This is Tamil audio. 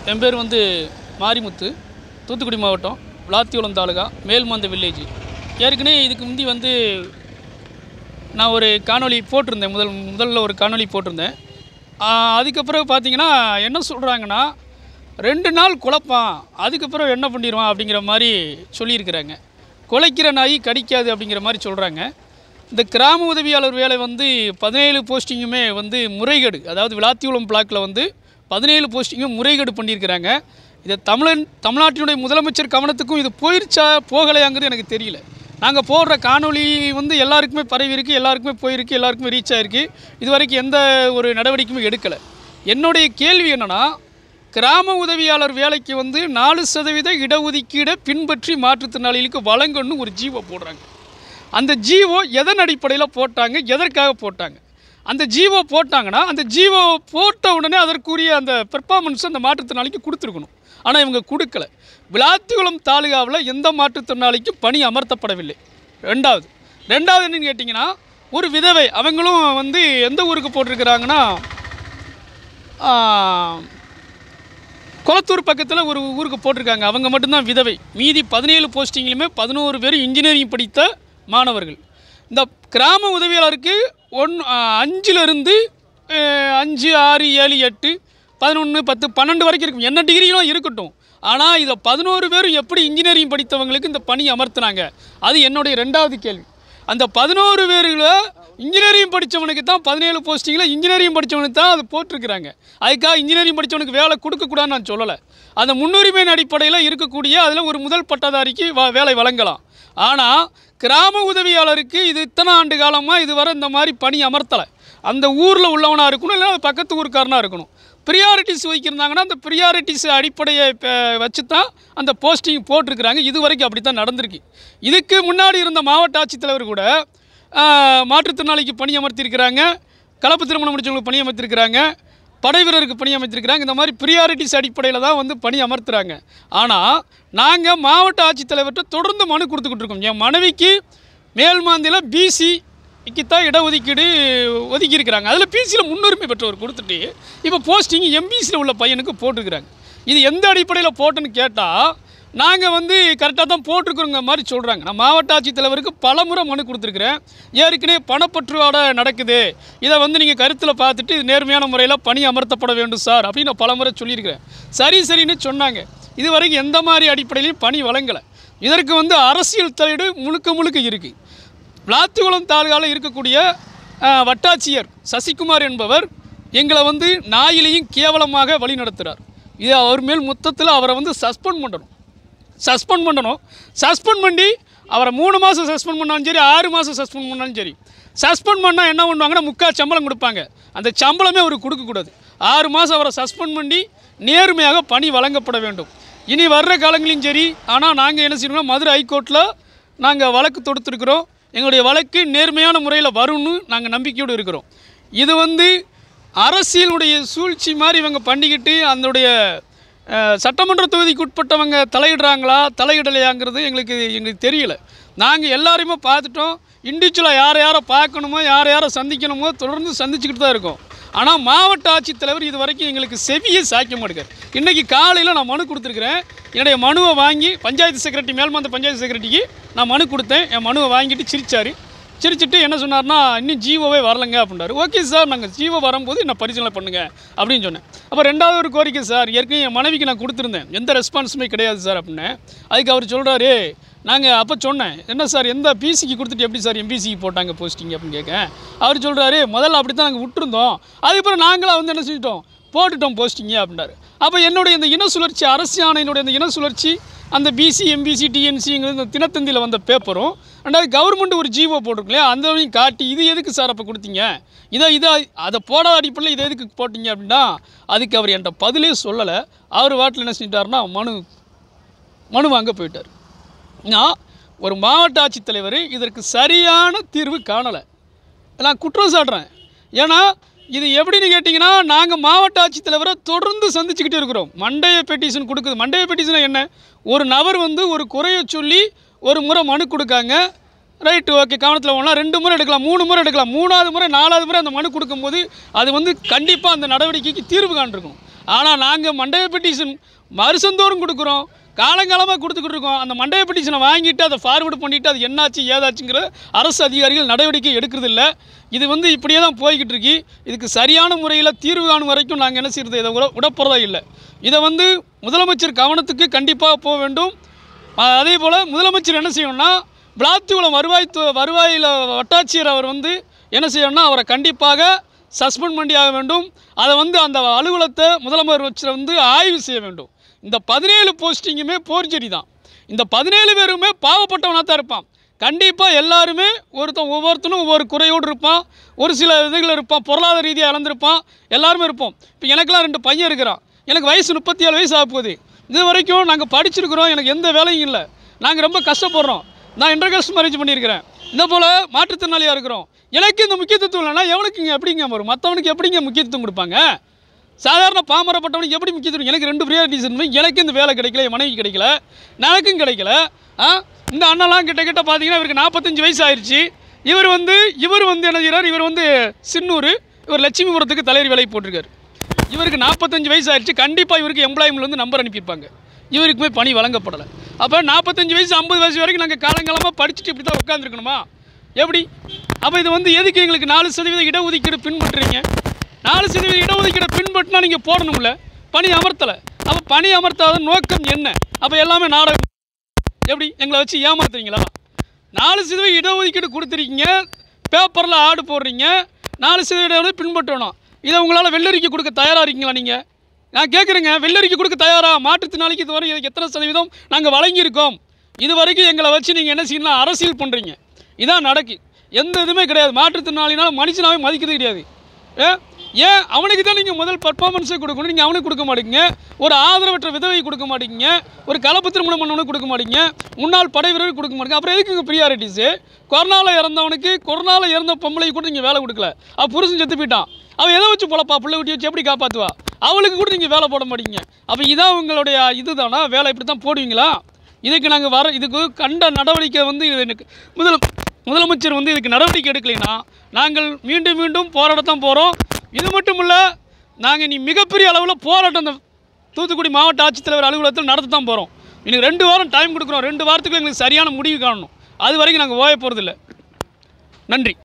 என் பேர் வந்து மாரிமுத்து தூத்துக்குடி மாவட்டம் விளாத்திகுளம் தாலுகா மேல்மந்த வில்லேஜ் ஏற்கனவே இதுக்கு முந்தி வந்து நான் ஒரு காணொளி போட்டிருந்தேன் முதல் முதல்ல ஒரு காணொளி போட்டிருந்தேன் ஆஹ் அதுக்கப்புறம் பார்த்தீங்கன்னா என்ன சொல்கிறாங்கன்னா ரெண்டு நாள் குழப்பான் அதுக்கப்புறம் என்ன பண்ணிடுவான் அப்படிங்கிற மாதிரி சொல்லியிருக்கிறாங்க குலைக்கிற நாய் கடிக்காது அப்படிங்கிற மாதிரி சொல்கிறாங்க இந்த கிராம உதவியாளர் வேலை வந்து பதினேழு போஸ்டிங்குமே வந்து முறைகேடு அதாவது விளாத்திகுளம் பிளாக்கில் வந்து பதினேழு போஸ்டிங்கும் முறைகேடு பண்ணியிருக்கிறாங்க இதை தமிழன் தமிழ்நாட்டினுடைய முதலமைச்சர் கவனத்துக்கும் இது போயிருச்சா போகலையாங்கிறது எனக்கு தெரியல நாங்கள் போடுற காணொளி வந்து எல்லாருக்குமே பரவி இருக்கு எல்லாருக்குமே போயிருக்கு எல்லாருக்குமே ரீச் ஆயிருக்கு இது வரைக்கும் எந்த ஒரு நடவடிக்கையும் எடுக்கலை என்னுடைய கேள்வி என்னன்னா கிராம உதவியாளர் வேலைக்கு வந்து நாலு சதவீத இடஒதுக்கீடை பின்பற்றி மாற்றுத்திறனாளிகளுக்கு வழங்கணும்னு ஒரு ஜீவோ போடுறாங்க அந்த ஜீவோ எதன் அடிப்படையில் போட்டாங்க எதற்காக போட்டாங்க அந்த ஜீவோ போட்டாங்கன்னா அந்த ஜீவோ போட்ட உடனே அதற்குரிய அந்த பெர்ஃபார்மன்ஸ் அந்த மாற்றுத்திறனாளிக்கு கொடுத்துருக்கணும் ஆனால் இவங்க கொடுக்கல விளாத்திகுளம் தாலுகாவில் எந்த மாற்றுத்திறனாளிக்கும் பணி அமர்த்தப்படவில்லை ரெண்டாவது ரெண்டாவது என்னன்னு கேட்டிங்கன்னா ஒரு விதவை அவங்களும் வந்து எந்த ஊருக்கு போட்டிருக்கிறாங்கன்னா ஆ, கொளத்தூர் பக்கத்தில் ஒரு ஊருக்கு போட்டிருக்காங்க அவங்க மட்டும்தான் விதவை மீதி பதினேழு போஸ்டிங்லையுமே பதினோரு பேர் இன்ஜினியரிங் படித்த மாணவர்கள் இந்த கிராம உதவியாளருக்கு ஒன் அஞ்சுலேருந்து அஞ்சு ஆறு ஏழு எட்டு பதினொன்று பத்து பன்னெண்டு வரைக்கும் இருக்கும் என்ன டிகிரிகளும் இருக்கட்டும் ஆனால் இதை பதினோரு பேரும் எப்படி இன்ஜினியரிங் படித்தவங்களுக்கு இந்த பணி அமர்த்துனாங்க அது என்னுடைய ரெண்டாவது கேள்வி அந்த பதினோரு பேரில் இன்ஜினியரிங் படித்தவனுக்கு தான் பதினேழு போஸ்டிங்கில் இன்ஜினியரிங் படித்தவனுக்கு தான் அது போட்டிருக்கிறாங்க அதுக்காக இன்ஜினியரிங் படித்தவனுக்கு வேலை கொடுக்கக்கூடாதுன்னு நான் சொல்லலை அந்த முன்னுரிமையின் அடிப்படையில் இருக்கக்கூடிய அதில் ஒரு முதல் பட்டதாரிக்கு வ- வேலை வழங்கலாம் ஆனால் கிராம உதவியாளருக்கு இது இத்தனை ஆண்டு காலமாக இதுவரை இந்த மாதிரி பணி அமர்த்தலை அந்த ஊரில் உள்ளவனாக இருக்கணும் இல்லை பக்கத்து ஊருக்காரனாக இருக்கணும் ப்ரியாரிட்டிஸ் வைக்கிருந்தாங்கன்னா அந்த ப்ரியாரிட்டிஸ் அடிப்படையை ப- வச்சு தான் அந்த போஸ்டிங் போட்டிருக்கிறாங்க இது வரைக்கும் அப்படி தான் நடந்திருக்கு இதுக்கு முன்னாடி இருந்த மாவட்ட ஆட்சித்தலைவர் கூட ஆஹ், மாற்றுத்திறனாளிக்கு பணி அமர்த்தியிருக்கிறாங்க கலப்பு திருமணம் முடிச்சவங்களுக்கு பணி அமர்த்திருக்கிறாங்க படை வீரருக்கு பணி அமைத்திருக்கிறாங்க இந்த மாதிரி ப்ரியாரிட்டிஸ் அடிப்படையில் தான் வந்து பணி அமர்த்துறாங்க ஆனால் நாங்கள் மாவட்ட ஆட்சித்தலைவர்கிட்ட தொடர்ந்து மனு கொடுத்துக்கிட்டு இருக்கோம் என் மனைவிக்கு மேல்மாந்தியில் பிசிக்கு தான் இடஒதுக்கீடு ஒதுக்கியிருக்கிறாங்க அதில் பிசியில் முன்னுரிமை பெற்றவர் கொடுத்துட்டு இப்போ போஸ்டிங் எம்பிசியில் உள்ள பையனுக்கு போட்டிருக்கிறாங்க இது எந்த அடிப்படையில் போட்டுன்னு கேட்டால் நாங்கள் வந்து கரெக்டாக தான் போட்டிருக்கிறோங்க மாதிரி சொல்கிறாங்க நான் மாவட்ட ஆட்சித்தலைவருக்கு பல முறை மனு கொடுத்துருக்குறேன் ஏற்கனவே பணப்பற்றுவாட நடக்குது இதை வந்து நீங்கள் கருத்தில் பார்த்துட்டு இது நேர்மையான முறையில் பணி அமர்த்தப்பட வேண்டும் சார் அப்படின்னு நான் பல முறை சொல்லியிருக்கிறேன் சரி சரின்னு சொன்னாங்க இது வரைக்கும் எந்த மாதிரி அடிப்படையிலையும் பணி வழங்கலை இதற்கு வந்து அரசியல் தலையீடு முழுக்க முழுக்க இருக்குது விளாத்திகுளம் தாலுகாவில் இருக்கக்கூடிய அஹ், வட்டாட்சியர் சசிகுமார் என்பவர் எங்களை வந்து நாயிலையும் கேவலமாக வழி நடத்துகிறார் இது அவர் மேல் மொத்தத்தில் அவரை வந்து சஸ்பெண்ட் பண்ணணும் சஸ்பெண்ட் பண்ணணும் சஸ்பெண்ட் பண்ணி அவரை மூணு மாதம் சஸ்பெண்ட் பண்ணாலும் சரி ஆறு மாதம் சஸ்பெண்ட் பண்ணாலும் சரி சஸ்பெண்ட் பண்ணால் என்ன பண்ணுவாங்கன்னா முக்கால் சம்பளம் கொடுப்பாங்க அந்த சம்பளமே அவருக்கு கொடுக்கக்கூடாது ஆறு மாதம் அவரை சஸ்பெண்ட் பண்ணி நேர்மையாக பணி வழங்கப்பட வேண்டும் இனி வர்ற காலங்களையும் சரி ஆனால் நாங்கள் என்ன செய்யணும்னா மதுரை ஹைகோர்ட்டில் நாங்கள் வழக்கு தொடுத்துருக்குறோம் எங்களுடைய வழக்கு நேர்மையான முறையில் வரும்னு நாங்கள் நம்பிக்கையோடு இருக்கிறோம் இது வந்து அரசியலுடைய சூழ்ச்சி மாதிரி இவங்க பண்ணிக்கிட்டு அதனுடைய அஹ், சட்டமன்ற தொகுதிக்கு உட்பட்டவங்க தலையிடுறாங்களா தலையிடலையாங்கிறது எங்களுக்கு எங்களுக்கு தெரியல நாங்கள் எல்லாரையுமே பார்த்துட்டோம் இண்டிவிஜுவலாக யாரை யாரை பார்க்கணுமோ யாரை யாரை சந்திக்கணுமோ தொடர்ந்து சந்திச்சுக்கிட்டு தான் இருக்கோம் ஆனால் மாவட்ட ஆட்சித்தலைவர் இது வரைக்கும் எங்களுக்கு செவியை சாய்க்க மாட்டேங்கிறார் இன்றைக்கி காலையில் நான் மனு கொடுத்துருக்குறேன் என்னுடைய மனுவை வாங்கி பஞ்சாயத்து செக்ரட்டரி மேல்மந்த பஞ்சாயத்து செக்ரட்டரிக்கு நான் மனு கொடுத்தேன் என் மனுவை வாங்கிட்டு சிரிச்சார் சிரிச்சிட்டு என்ன சொன்னார்னா இன்னும் ஜீவோவே வரலங்க அப்படின்னாரு ஓகே சார் நாங்கள் ஜீவோ வரும்போது என்ன பரிசீலனை பண்ணுங்க அப்படின்னு சொன்னேன் அப்போ ரெண்டாவது ஒரு கோரிக்கை சார் ஏற்கனவே என் மனைவிக்கு நான் கொடுத்துருந்தேன் எந்த ரெஸ்பான்ஸுமே கிடையாது சார் அப்படின்னு அதுக்கு அவர் சொல்கிறாரு நாங்கள் அப்போ சொன்னேன் என்ன சார் எந்த பிசிக்கு கொடுத்துட்டு எப்படி சார் எம்பிசிக்கு போட்டாங்க போஸ்டிங் அப்படின்னு கேட்க அவர் சொல்கிறாரு முதல்ல அப்படி தான் நாங்கள் விட்டுருந்தோம் அதுக்கப்புறம் நாங்களாக வந்து என்ன செஞ்சிட்டோம் போட்டுட்டோம் போஸ்டிங்க அப்படின்னாரு அப்போ என்னுடைய இந்த இன சுழற்சி அரசு ஆணையினுடைய இந்த இன சுழற்சி அந்த பிசி எம்பிசி டிஎன்சிங்கிறது இந்த தினத்தந்தியில் வந்த பேப்பரும் ரெண்டாவது கவர்மெண்ட் ஒரு ஜீவோ போட்டிருக்கு இல்லையா அந்த வரையும் காட்டி இது எதுக்கு சார் அப்போ கொடுத்தீங்க இதை இதை அதை போடாத அடிப்படையில் இதை எதுக்கு போட்டீங்க அப்படின்னா அதுக்கு அவர் என்கிட்ட பதிலே சொல்லலை அவர் வாட்டில் என்ன செஞ்சிட்டாருன்னா மனு மனு வாங்க போயிட்டார் நான் ஒரு மாவட்ட ஆட்சித்தலைவர் இதற்கு சரியான தீர்வு காணலை நான் குற்றம் சாட்டுறேன் ஏன்னா இது எப்படின்னு கேட்டிங்கன்னா நாங்கள் மாவட்ட ஆட்சித்தலைவரை தொடர்ந்து சந்திச்சுக்கிட்டே இருக்கிறோம் மண்டைய பெட்டிஷன் கொடுக்குது மண்டைய பெட்டிஷன் என்ன ஒரு நபர் வந்து ஒரு குறையை சொல்லி ஒரு முறை மனு கொடுக்காங்க ரைட்டு ஓகே கவனத்தில் போனால் ரெண்டு முறை எடுக்கலாம் மூணு முறை எடுக்கலாம் மூணாவது முறை நாலாவது முறை அந்த மனு கொடுக்கும்போது அது வந்து கண்டிப்பாக அந்த நடவடிக்கைக்கு தீர்வு காண்டிருக்கும் ஆனால் நாங்கள் மண்டப பெட்டிஷன் வருஷந்தோறும் கொடுக்குறோம் காலங்காலமாக கொடுத்துக்கிட்டு இருக்கோம் அந்த மண்டப பெட்டிஷனை வாங்கிட்டு அதை ஃபார்வர்டு பண்ணிவிட்டு அது என்னாச்சு ஏதாச்சுங்கிற அரசு அதிகாரிகள் நடவடிக்கை எடுக்கிறதில்ல இது வந்து இப்படியே தான் போய்கிட்டு இருக்கு இதுக்கு சரியான முறையில் தீர்வு காணும் வரைக்கும் நாங்கள் என்ன செய்யறது இதை விட விடப்போகிறதா இல்லை இதை வந்து முதலமைச்சர் கவனத்துக்கு கண்டிப்பாக போக வேண்டும் அஹ் அதே போல் முதலமைச்சர் என்ன செய்யணும்னா விளாத்திக்குளம் வருவாய் து- வருவாயில் வட்டாட்சியர் அவர் வந்து என்ன செய்யணும்னா அவரை கண்டிப்பாக சஸ்பெண்ட் பண்ணி ஆக வேண்டும் அதை வந்து அந்த அலுவலகத்தை முதலமைச்சர் வந்து ஆய்வு செய்ய வேண்டும் இந்த பதினேழு போஸ்டிங்குமே போர்ஜரி தான் இந்த பதினேழு பேருமே பாவப்பட்டவனாக தான் இருப்பான் கண்டிப்பாக எல்லாருமே ஒருத்தன் ஒவ்வொருத்தனும் ஒவ்வொரு குறையோடு இருப்பான் ஒரு சில இதுகள் இருப்பான் பொருளாதார ரீதியாக இழந்திருப்பான் எல்லாருமே இருப்போம் இப்போ எனக்கெல்லாம் ரெண்டு பையன் இருக்கிறான் எனக்கு வயசு முப்பத்தி ஏழு வயசு ஆக போகுது இது வரைக்கும் நாங்கள் படிச்சிருக்கிறோம் எனக்கு எந்த வேலையும் இல்லை நாங்கள் ரொம்ப கஷ்டப்படுறோம் நான் இன்டர்காஸ்ட் மேரேஜ் பண்ணியிருக்கிறேன் இந்த போல் மாற்றுத்திறனாளியாக இருக்கிறோம் எனக்கு இந்த முக்கியத்துவம் இல்லைன்னா எவனுக்குங்க எப்படிங்க வரும் மற்றவனுக்கு எப்படிங்க முக்கியத்துவம் கொடுப்பாங்க சாதாரண பாமரப்பட்டவனுக்கு எப்படி முக்கியத்துவம் எனக்கு ரெண்டு ப்ரியாரிட்டிஸ் இருந்து எனக்கு இந்த வேலை கிடைக்கல என் மனைவி கிடைக்கல எனக்கும் கிடைக்கல ஆ இந்த அண்ணெல்லாம் கிட்ட கிட்ட பார்த்தீங்கன்னா இவருக்கு நாற்பத்தஞ்சு வயசு ஆயிடுச்சு இவர் வந்து இவர் வந்து என்ன செய்கிறார் இவர் வந்து சின்னூர் இவர் லட்சுமிபுரத்துக்கு தலைவர் வேலைக்கு போட்டிருக்காரு இவருக்கு நாற்பத்தஞ்சு வயசு ஆயிடுச்சு கண்டிப்பாக இவருக்கு எம்ப்ளாய்மெண்ட் வந்து நம்பர் அனுப்பியிருப்பாங்க இவருக்குமே பணி வழங்கப்படலை அப்போ நாற்பத்தஞ்சு வயசு ஐம்பது வயசு வரைக்கும் நாங்கள் காலங்காலமாக படிச்சுட்டு இப்படி தான் உட்காந்துருக்கணுமா எப்படி அப்போ இது வந்து எதுக்கு எங்களுக்கு நாலு சதவீத இடஒதுக்கீடு பின்பற்றுறீங்க நாலு சதவீத இடஒதுக்கீடை பின்பற்றினா நீங்கள் போடணும்ல பணி அமர்த்தலை அப்போ பணி அமர்த்தாத நோக்கம் என்ன அப்போ எல்லாமே நாடகம் எப்படி எங்களை வச்சு ஏமாத்துறீங்களா நாலு சதவீத இடஒதுக்கீடு கொடுத்துருக்கீங்க பேப்பரில் ஆடு போடுறீங்க நாலு சதவீத இடஒதுக்கீடு பின்பற்றணும் இதை உங்களால் வெள்ளரிக்கை கொடுக்க தயாராக இருக்கீங்களா நீங்கள் நான் கேட்குறேங்க வெள்ளரிக்கை கொடுக்க தயாரா மாற்றுத்திறனாளிக்கு இதுவரை இதுக்கு எத்தனை சதவீதம் நாங்கள் வழங்கியிருக்கோம் இது வரைக்கும் எங்களை வச்சு நீங்கள் என்ன செய்யணும் அரசியல் பண்ணுறீங்க இதான் நடக்கு எந்த இதுவுமே கிடையாது மாற்றுத்திறனாளினால மனுஷனாவே மதிக்கிறது கிடையாது ஏ ஏன் அவனுக்கு தான் நீங்கள் முதல் பர்ஃபார்மன்ஸே கொடுக்கணும் நீங்கள் அவனுக்கு கொடுக்க மாட்டீங்க ஒரு ஆதரவற்ற விதவை கொடுக்க மாட்டீங்க ஒரு கலப்பு திருமணம் பண்ணவனுக்கு கொடுக்க மாட்டீங்க முன்னாள் படை வீரருக்கு கொடுக்க மாட்டீங்க அப்புறம் எதுக்குங்க ப்ரியாரிட்டிஸு கொரோனாவில் இறந்தவனுக்கு கொரோனாவில் இறந்த பொம்பளைக்கு கூட நீங்கள் வேலை கொடுக்கல அவள் புருஷன் செத்து போயிட்டான் அவன் எதை வச்சு பொழப்பா பிள்ளை குட்டி வச்சு எப்படி காப்பாற்றுவா அவளுக்கு கூட நீங்கள் வேலை போட மாட்டீங்க அப்போ இதான் உங்களுடைய இதுதானா வேலை இப்படி தான் போடுவீங்களா இதுக்கு நாங்கள் வர இதுக்கு கண்ட நடவடிக்கை வந்து இது எனக்கு முதல் முதலமைச்சர் வந்து இதுக்கு நடவடிக்கை எடுக்கலைன்னா நாங்கள் மீண்டும் மீண்டும் போராடத்தான் போகிறோம் இது மட்டும் இல்லை நாங்கள் நீ மிகப்பெரிய அளவில் போராட்டம் இந்த தூத்துக்குடி மாவட்ட ஆட்சித்தலைவர் அலுவலகத்தில் நடத்த தான் போகிறோம் இன்னைக்கு ரெண்டு வாரம் டைம் கொடுக்குறோம் ரெண்டு வாரத்துக்கு எங்களுக்கு சரியான முடிவு காணணும் அது வரைக்கும் நாங்கள் ஓய போகிறதில்ல நன்றி